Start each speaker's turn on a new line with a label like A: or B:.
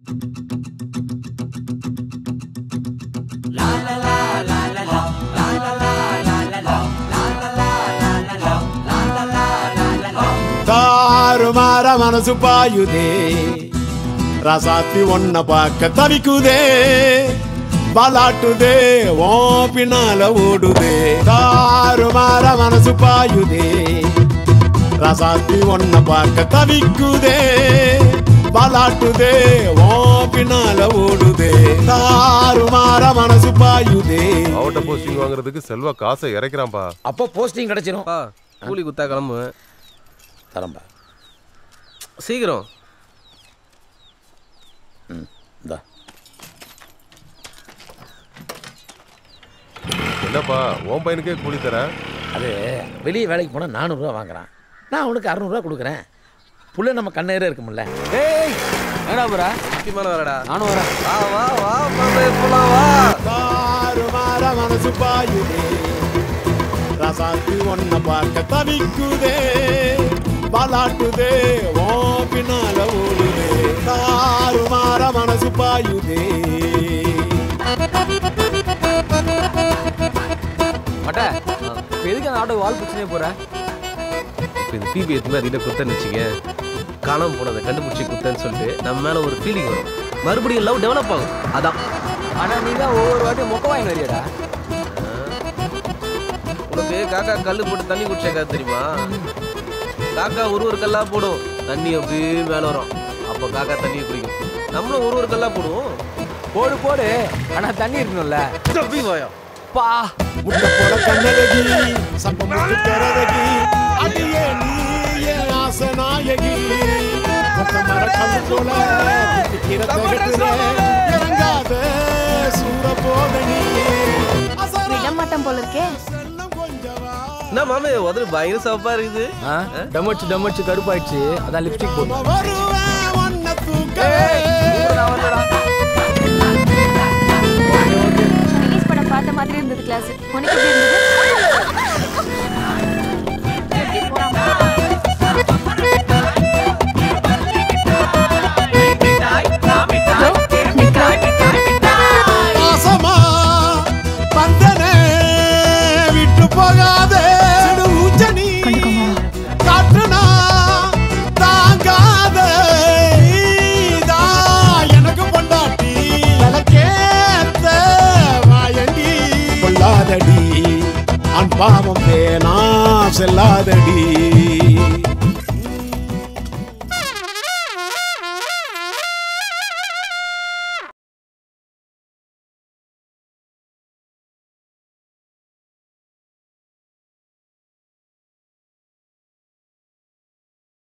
A: தாறுமாற மனசு பாயுதே ரசாத்தி ஒன்ன பார்க்க தவிக்குதே பலாட்டுதே ஓ பின்னால ஓடுதே தாறுமாற மனசு பாயுதே ரசாத்தி ஒன்ன பார்க்க தவிக்குதே பலாட்டுதே ஓ பின்னால ஓடுதே தாறுமாற மனசு பாயுதே
B: மாவட்ட போஸ்டிங் வாங்குறதுக்கு செல்வா காசை இறக்கிறான்பா
C: அப்போ போஸ்டிங் கிடைச்சிரும்
D: பா கூலி குத்தா கிளம்பு
C: தரம்பா
D: சீக்கிரம்
C: இந்தா
B: என்னப்பா உன் பையனுக்கே கூலி தரேன்
C: அது வெளியே வேலைக்கு போனால் நானூறுரூவா வாங்குறான் நான் அவனுக்கு அறநூறுவா கொடுக்குறேன் புள்ள நம்ம கண்ணேரே இருக்கும்ல
E: ஏய் என்னடா புறா
D: முக்கியமான வரடா
E: நானும் வரேன்
D: வா வா வா மாமே போலாம் வா
A: தாறுமாற மனசு பாயுதே ரசாத்தி ஒன்ன பார்க்க தவிக்குதே பலாட்டுதே ஓ பின்னால ஓடுதே தாறுமாற மனசு பாயுதே
E: மட்ட இப்போ எதுக்கு அந்த ஆட்டோக்கு வால் பிரச்சனையே போற
D: இப்போ இந்த பிபி எத்துமே அதில் குத்தன்னு வச்சுங்க காணாம போனதை கண்டுபிடிச்சி குத்தன்னு சொல்லிட்டு நம்ம மேலே ஒரு ஃபீலிங் வரும் மறுபடியும் லவ் டெவலப் ஆகும் அதான்
E: ஆனா நீ தான் ஒவ்வொரு வாட்டியும் மொக்க வாங்கி வரியாடா
D: உனக்கு காக்கா கல் போட்டு தண்ணி குடிச்சாக்கா தெரியுமா காக்கா ஒரு ஒரு கல்லா போடும் தண்ணி அப்படியே மேலே வரும் அப்போ காக்கா தண்ணியை குடிக்கும் நம்மளும் ஒரு ஒரு கல்லா போடுவோம்
E: போடு போடு ஆனா தண்ணி இருக்கணும்ல
D: தப்பி வாயா
E: பா
A: முட்டை போல கண்ணழகி சப்ப முட்டு தரதகி அடியே நீ என் ஆசை நாயகி முத்த மர கண்ணு போல திக்கிற தகட்டுற இறங்காத சூர போதனி
F: விடமாட்டோம் போல இருக்கே
A: செல்லம் கொஞ்சவா
D: என்ன மாமே உதவி பயங்கர சவப்பா இருக்குது
E: டமடிச்சு டமடிச்சு கருப்பாயிடுச்சு அதான் லிப்ஸ்டிக் போடணும்
A: வருவேன் ஒன்ன தூக்க
E: நான் வரலடா
F: சைனீஸ் படம் பார்த்த மாதிரி இருந்தது கிளாஸ் உனக்கு எப்படி இருந்தது எப்படி போறாமா?
A: ஆசமா பந்தனே விட்டு போகாதே சிடு ஊச்சனி காற்றுனா தாங்காத நீதா எனக்கு பொண்டாட்டி விளக்கேத்த வாயண்டி கொள்ளாதடி அன் பாவம் வேணா செல்லாதடி